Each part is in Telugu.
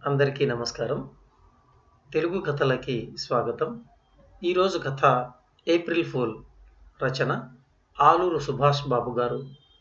అందరికీ నమస్కారం తెలుగు కథలకి స్వాగతం ఈరోజు కథ ఏప్రిల్ ఫూల్ రచన ఆలూరు సుభాష్ బాబు గారు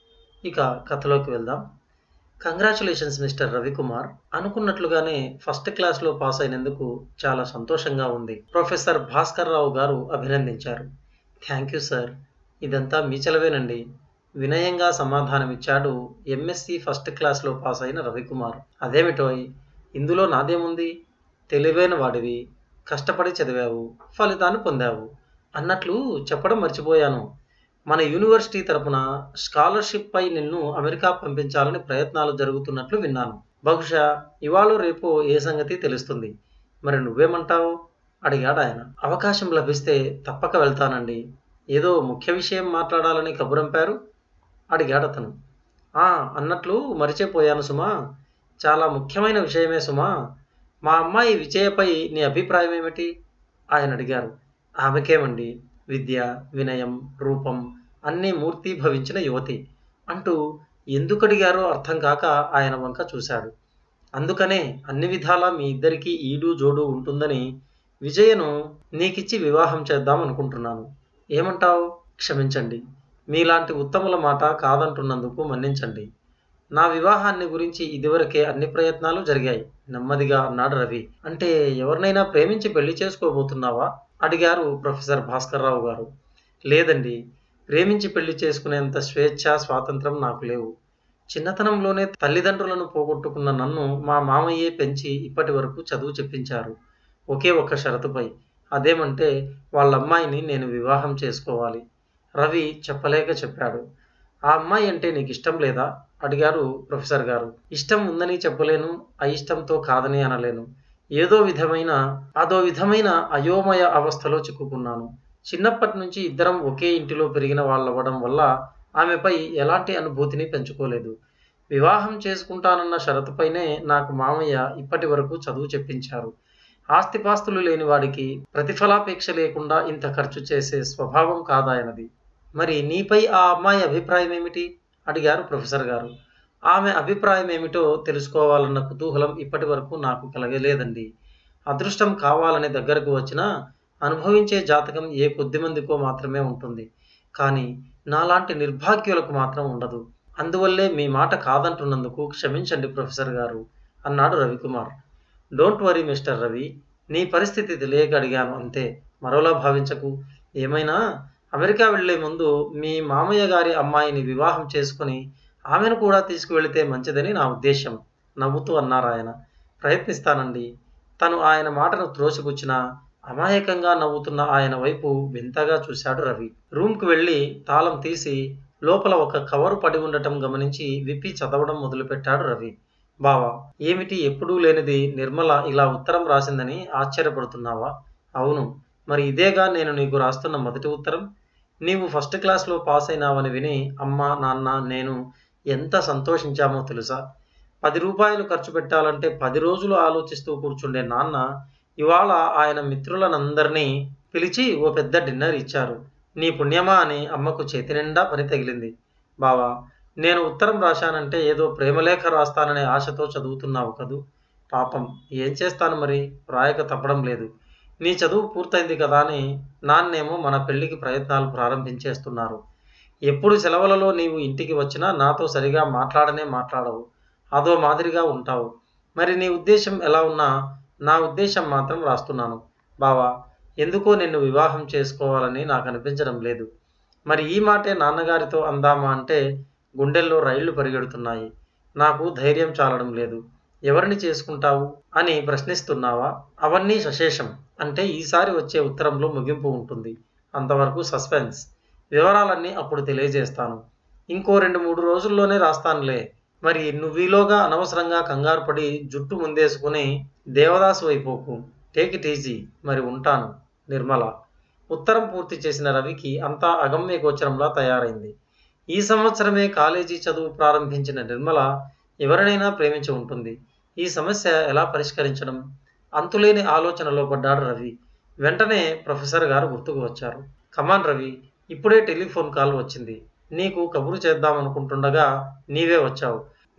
ఇక కథలోకి వెళ్దాం కంగ్రాచులేషన్స్ మిస్టర్ రవికుమార్ అనుకున్నట్లుగానే ఫస్ట్ క్లాస్లో పాస్ అయినందుకు చాలా సంతోషంగా ఉంది ప్రొఫెసర్ భాస్కర్ రావు గారు అభినందించారు థ్యాంక్ యూ సార్ ఇదంతా మీ చలవేనండి వినయంగా సమాధానమిచ్చాడు ఎంఎస్సి ఫస్ట్ క్లాస్లో పాస్ అయిన రవికుమార్ అదేమిటోయ్ ఇందులో నాదేముంది తెలివైన వాడివి కష్టపడి చదివావు ఫలితాన్ని పొందావు అన్నట్లు చెప్పడం మర్చిపోయాను మన యూనివర్సిటీ తరపున స్కాలర్షిప్ పై నిన్ను అమెరికా పంపించాలని ప్రయత్నాలు జరుగుతున్నట్లు విన్నాను బహుశా ఇవాళ రేపు ఏ సంగతి తెలుస్తుంది మరి నువ్వేమంటావు అడిగాడు ఆయన అవకాశం లభిస్తే తప్పక వెళ్తానండి ఏదో ముఖ్య విషయం మాట్లాడాలని కబురంపారు అడిగాడు అతను ఆ అన్నట్లు మరిచిపోయాను సుమా చాలా ముఖ్యమైన విషయమే సుమా మా అమ్మాయి విజయపై నీ అభిప్రాయం ఏమిటి ఆయన అడిగారు ఆమెకేమండి విద్య వినయం రూపం అన్నీ మూర్తి భవించిన యువతి అంటూ ఎందుకు అడిగారో అర్థం కాక ఆయన వంక చూశాడు అందుకనే అన్ని విధాలా మీ ఇద్దరికీ ఈడు జోడు ఉంటుందని విజయను నీకిచ్చి వివాహం చేద్దాం అనుకుంటున్నాను ఏమంటావు క్షమించండి మీలాంటి ఉత్తముల మాట కాదంటున్నందుకు మన్నించండి నా వివాహాన్ని గురించి ఇదివరకే అన్ని ప్రయత్నాలు జరిగాయి నెమ్మదిగా అన్నాడు రవి అంటే ఎవరినైనా ప్రేమించి పెళ్లి చేసుకోబోతున్నావా అడిగారు ప్రొఫెసర్ భాస్కర్ రావు గారు లేదండి ప్రేమించి పెళ్లి చేసుకునేంత స్వేచ్ఛ స్వాతంత్రం నాకు లేవు చిన్నతనంలోనే తల్లిదండ్రులను పోగొట్టుకున్న నన్ను మా మామయ్యే పెంచి ఇప్పటి వరకు చదువు చెప్పించారు ఒకే ఒక్క షరతుపై అదేమంటే వాళ్ళ అమ్మాయిని నేను వివాహం చేసుకోవాలి రవి చెప్పలేక చెప్పాడు ఆ అమ్మాయి అంటే నీకు ఇష్టం లేదా అడిగారు ప్రొఫెసర్ గారు ఇష్టం ఉందని చెప్పలేను అయిష్టంతో కాదని అనలేను ఏదో విధమైన అదో విధమైన అయోమయ అవస్థలో చిక్కుకున్నాను చిన్నప్పటి నుంచి ఇద్దరం ఒకే ఇంటిలో పెరిగిన వాళ్ళవ్వడం వల్ల ఆమెపై ఎలాంటి అనుభూతిని పెంచుకోలేదు వివాహం చేసుకుంటానన్న షరతుపైనే నాకు మామయ్య ఇప్పటి వరకు చదువు చెప్పించారు ఆస్తిపాస్తులు లేని వాడికి ప్రతిఫలాపేక్ష లేకుండా ఇంత ఖర్చు చేసే స్వభావం కాదాయనది మరి నీపై ఆ అమ్మాయి అభిప్రాయం ఏమిటి అడిగారు ప్రొఫెసర్ గారు ఆమె అభిప్రాయం ఏమిటో తెలుసుకోవాలన్న కుతూహలం ఇప్పటి వరకు నాకు కలగలేదండి అదృష్టం కావాలని దగ్గరకు వచ్చినా అనుభవించే జాతకం ఏ కొద్ది మందికో మాత్రమే ఉంటుంది కానీ నాలాంటి నిర్భాగ్యులకు మాత్రం ఉండదు అందువల్లే మీ మాట కాదంటున్నందుకు క్షమించండి ప్రొఫెసర్ గారు అన్నాడు Ravikumar don't worry mister Ravi నీ పరిస్థితి తెలియక అడిగాను అంతే మరోలా భావించకు ఏమైనా అమెరికా వెళ్లే ముందు మీ మామయ్య గారి అమ్మాయిని వివాహం చేసుకుని ఆమెను కూడా తీసుకువెళితే మంచిదని నా ఉద్దేశం నవ్వుతూ అన్నారు ఆయన ప్రయత్నిస్తానండి తను ఆయన మాటను త్రోసిపుచ్చిన అమాయకంగా నవ్వుతున్న ఆయన వైపు వింతగా చూశాడు రవి రూమ్కి వెళ్ళి తాళం తీసి లోపల ఒక కవరు పడి ఉండటం గమనించి విప్పి చదవడం మొదలుపెట్టాడు రవి బావా ఏమిటి ఎప్పుడూ లేనిది నిర్మల ఇలా ఉత్తరం రాసిందని ఆశ్చర్యపడుతున్నావా అవును మరి ఇదేగా నేను నీకు రాస్తున్న మొదటి ఉత్తరం నీవు ఫస్ట్ క్లాస్లో పాస్ అయినావని విని అమ్మ నాన్న నేను ఎంత సంతోషించామో తెలుసా పది రూపాయలు ఖర్చు పెట్టాలంటే పది రోజులు ఆలోచిస్తూ కూర్చుండే నాన్న ఇవాళ ఆయన మిత్రులనందరినీ పిలిచి ఓ పెద్ద డిన్నర్ ఇచ్చారు నీ పుణ్యమా అని అమ్మకు చేతి నిండా పని తగిలింది బావా నేను ఉత్తరం రాశానంటే ఏదో ప్రేమలేఖ రాస్తాననే ఆశతో చదువుతున్నావు కదూ పాపం ఏం చేస్తాను మరి రాయక తప్పడం లేదు నీ చదువు పూర్తయింది కదా అని నాన్నేమో మన పెళ్లికి ప్రయత్నాలు ప్రారంభించేస్తున్నారు ఎప్పుడు సెలవులలో నీవు ఇంటికి వచ్చినా నాతో సరిగా మాట్లాడనే మాట్లాడవు అదో మాదిరిగా ఉంటావు మరి నీ ఉద్దేశం ఎలా ఉన్నా నా ఉద్దేశం మాత్రం రాస్తున్నాను బావా ఎందుకో నిన్ను వివాహం చేసుకోవాలని నాకు అనిపించడం లేదు మరి ఈ మాటే నాన్నగారితో అందామా అంటే గుండెల్లో రైళ్లు పరిగెడుతున్నాయి నాకు ధైర్యం చాలడం లేదు ఎవరిని చేసుకుంటావు అని ప్రశ్నిస్తున్నావా అవన్నీ సశేషం అంటే ఈసారి వచ్చే ఉత్తరంలో ముగింపు ఉంటుంది అంతవరకు సస్పెన్స్ వివరాలన్నీ అప్పుడు తెలియజేస్తాను ఇంకో రెండు మూడు రోజుల్లోనే రాస్తానులే మరి నువ్వీలోగా అనవసరంగా కంగారు పడి జుట్టు ముందేసుకుని దేవదాసు అయిపోకు టేక్ ఇట్ ఈజీ మరి ఉంటాను నిర్మల ఉత్తరం పూర్తి చేసిన రవికి అంతా అగమ్య గోచరంలా తయారైంది ఈ సంవత్సరమే కాలేజీ చదువు ప్రారంభించిన నిర్మల ఎవరినైనా ప్రేమించి ఉంటుంది ఈ సమస్య ఎలా పరిష్కరించడం అంతులేని ఆలోచనలో పడ్డాడు రవి వెంటనే ప్రొఫెసర్ గారు గుర్తుకు వచ్చారు కమాన్ రవి ఇప్పుడే టెలిఫోన్ కాల్ వచ్చింది నీకు కబురు చేద్దామనుకుంటుండగా నీవే వచ్చావు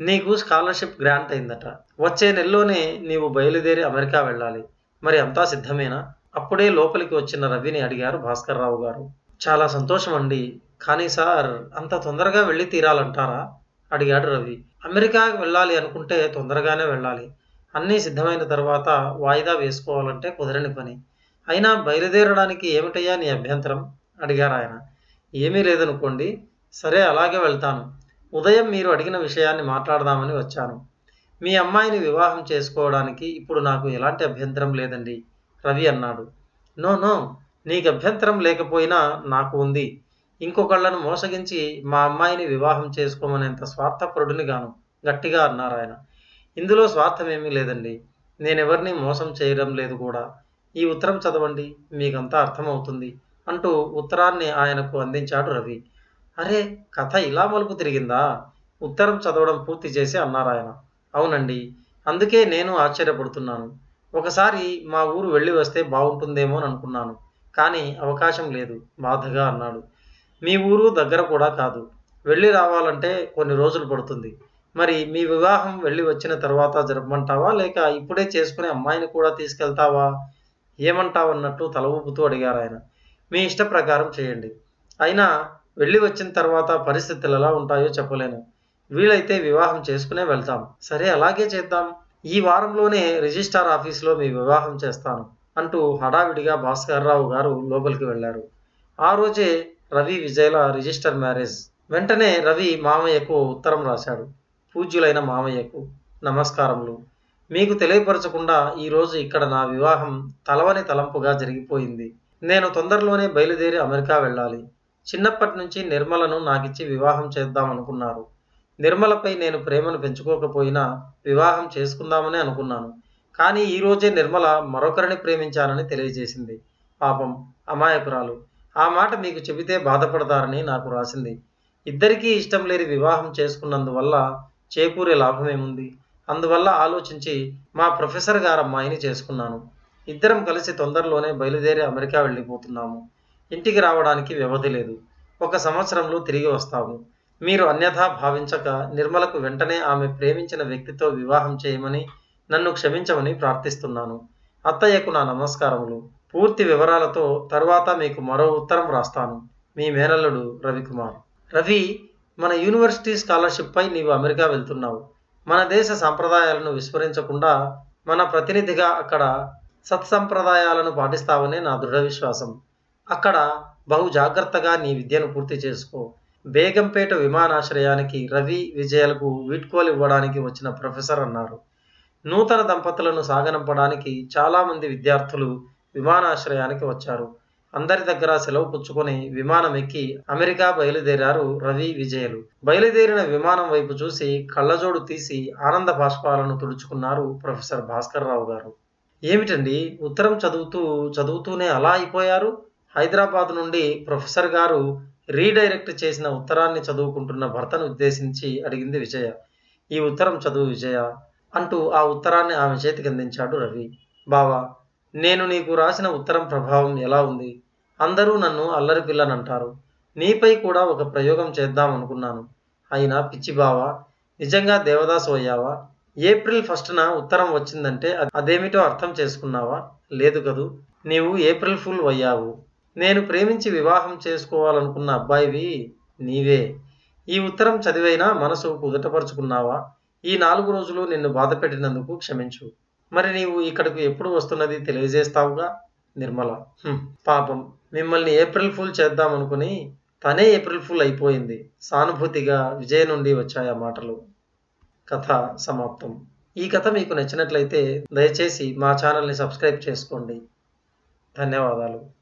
నీకు స్కాలర్షిప్ గ్రాంట్ అయిందట వచ్చే నెలలోనే నీవు బయలుదేరి అమెరికా వెళ్ళాలి మరి అంతా సిద్ధమేనా అప్పుడే లోపలికి వచ్చిన రవిని అడిగారు భాస్కర్ రావు గారు చాలా సంతోషం అండి కానీ సార్ అంత తొందరగా వెళ్ళి తీరాలంటారా అడిగాడు రవి అమెరికాకి వెళ్ళాలి అనుకుంటే తొందరగానే వెళ్ళాలి అన్నీ సిద్ధమైన తర్వాత వాయిదా వేసుకోవాలంటే కుదరని పని అయినా బయలుదేరడానికి ఏమిటయ్యా నీ అభ్యంతరం అడిగారు ఆయన ఏమీ లేదనుకోండి సరే అలాగే వెళ్తాను ఉదయం మీరు అడిగిన విషయాన్ని మాట్లాడదామని వచ్చాను మీ అమ్మాయిని వివాహం చేసుకోవడానికి ఇప్పుడు నాకు ఎలాంటి అభ్యంతరం లేదండి రవి అన్నాడు నో నో నీకు అభ్యంతరం లేకపోయినా నాకు ఉంది ఇంకొకళ్లను మోసగించి మా అమ్మాయిని వివాహం చేసుకోమనేంత స్వార్థపరుడిని గాను గట్టిగా అన్నారు ఆయన ఇందులో స్వార్థమేమీ లేదండి నేనెవరిని మోసం చేయడం లేదు కూడా ఈ ఉత్తరం చదవండి మీకంతా అర్థమవుతుంది అంటూ ఉత్తరాన్ని ఆయనకు అందించాడు రవి అరే కథ ఇలా మలుపు తిరిగిందా ఉత్తరం చదవడం పూర్తి చేసి అన్నారు ఆయన అవునండి అందుకే నేను ఆశ్చర్యపడుతున్నాను ఒకసారి మా ఊరు వెళ్ళి వస్తే బాగుంటుందేమో అని అనుకున్నాను కానీ అవకాశం లేదు బాధగా అన్నాడు మీ ఊరు దగ్గర కూడా కాదు వెళ్ళి రావాలంటే కొన్ని రోజులు పడుతుంది మరి మీ వివాహం వెళ్ళి వచ్చిన తర్వాత జరపమంటావా లేక ఇప్పుడే చేసుకునే అమ్మాయిని కూడా తీసుకెళ్తావా ఏమంటావన్నట్టు తల ఊపుతూ అడిగారు ఆయన మీ ఇష్ట ప్రకారం చేయండి అయినా వెళ్ళి వచ్చిన తర్వాత పరిస్థితులు ఎలా ఉంటాయో చెప్పలేను వీలైతే వివాహం చేసుకునే వెళ్తాం సరే అలాగే చేద్దాం ఈ వారంలోనే రిజిస్ట్రార్ ఆఫీస్లో మీ వివాహం చేస్తాను అంటూ హడావిడిగా భాస్కర్ రావు గారు లోపలికి వెళ్ళారు ఆ రోజే రవి విజయల రిజిస్టర్ మ్యారేజ్ వెంటనే రవి మామయ్యకు ఉత్తరం రాశాడు పూజ్యులైన మామయ్యకు నమస్కారములు మీకు తెలియపరచకుండా ఈరోజు ఇక్కడ నా వివాహం తలవని తలంపుగా జరిగిపోయింది నేను తొందరలోనే బయలుదేరి అమెరికా వెళ్ళాలి చిన్నప్పటి నుంచి నిర్మలను నాకిచ్చి వివాహం చేద్దాం అనుకున్నారు నిర్మలపై నేను ప్రేమను పెంచుకోకపోయినా వివాహం చేసుకుందామని అనుకున్నాను కానీ ఈ రోజే నిర్మల మరొకరిని ప్రేమించానని తెలియజేసింది పాపం అమాయకురాలు ఆ మాట మీకు చెబితే బాధపడతారని నాకు రాసింది ఇద్దరికీ ఇష్టం లేని వివాహం చేసుకున్నందువల్ల చేకూరే లాభమేముంది అందువల్ల ఆలోచించి మా ప్రొఫెసర్ గారు అమ్మాయిని చేసుకున్నాను ఇద్దరం కలిసి తొందరలోనే బయలుదేరి అమెరికా వెళ్ళిపోతున్నాము ఇంటికి రావడానికి వ్యవధి లేదు ఒక సంవత్సరంలో తిరిగి వస్తాము మీరు అన్యథా భావించక నిర్మలకు వెంటనే ఆమె ప్రేమించిన వ్యక్తితో వివాహం చేయమని నన్ను క్షమించమని ప్రార్థిస్తున్నాను అత్తయ్యకు నా నమస్కారములు పూర్తి వివరాలతో తర్వాత మీకు మరో ఉత్తరం రాస్తాను మీ మేనల్లుడు రవికుమార్ రవి మన యూనివర్సిటీ స్కాలర్షిప్ పై నీవు అమెరికా వెళ్తున్నావు మన దేశ సంప్రదాయాలను విస్మరించకుండా మన ప్రతినిధిగా అక్కడ సత్సంప్రదాయాలను పాటిస్తావనే నా దృఢ విశ్వాసం అక్కడ బహు జాగ్రత్తగా నీ విద్యను పూర్తి చేసుకో బేగంపేట విమానాశ్రయానికి రవి విజయలకు వీడ్కోలు ఇవ్వడానికి వచ్చిన ప్రొఫెసర్ అన్నారు నూతన దంపతులను సాగనంపడానికి చాలామంది విద్యార్థులు విమానాశ్రయానికి వచ్చారు అందరి దగ్గర సెలవు పుచ్చుకొని విమానం ఎక్కి అమెరికా బయలుదేరారు రవి విజయలు బయలుదేరిన విమానం వైపు చూసి కళ్ళజోడు తీసి ఆనంద బాష్పాలను తుడుచుకున్నారు ప్రొఫెసర్ భాస్కర్ రావు గారు ఏమిటండి ఉత్తరం చదువుతూ చదువుతూనే అలా అయిపోయారు హైదరాబాద్ నుండి ప్రొఫెసర్ గారు రీడైరెక్ట్ చేసిన ఉత్తరాన్ని చదువుకుంటున్న భర్తను ఉద్దేశించి అడిగింది విజయ ఈ ఉత్తరం చదువు విజయ అంటూ ఆ ఉత్తరాన్ని ఆమె చేతికి అందించాడు రవి బావా నేను నీకు రాసిన ఉత్తరం ప్రభావం ఎలా ఉంది అందరూ నన్ను అల్లరి పిల్లనంటారు నీపై కూడా ఒక ప్రయోగం చేద్దాం అనుకున్నాను అయినా పిచ్చి బావా నిజంగా దేవదాసు అయ్యావా ఏప్రిల్ ఫస్ట్న ఉత్తరం వచ్చిందంటే అదేమిటో అర్థం చేసుకున్నావా లేదు కదూ నీవు ఏప్రిల్ ఫుల్ అయ్యావు నేను ప్రేమించి వివాహం చేసుకోవాలనుకున్న అబ్బాయివి నీవే ఈ ఉత్తరం చదివైనా మనసు కుదుటపరుచుకున్నావా ఈ నాలుగు రోజులు నిన్ను బాధ పెట్టినందుకు క్షమించు మరి నీవు ఇక్కడకు ఎప్పుడు వస్తున్నది తెలియజేస్తావుగా నిర్మల "హుం, పాపం మిమ్మల్ని ఏప్రిల్ ఫుల్ చేద్దామనుకుని తనే ఏప్రిల్ ఫుల్ అయిపోయింది సానుభూతిగా విజయ నుండి వచ్చాయి ఆ మాటలు కథ సమాప్తం ఈ కథ మీకు నచ్చినట్లయితే దయచేసి మా ఛానల్ని సబ్స్క్రైబ్ చేసుకోండి ధన్యవాదాలు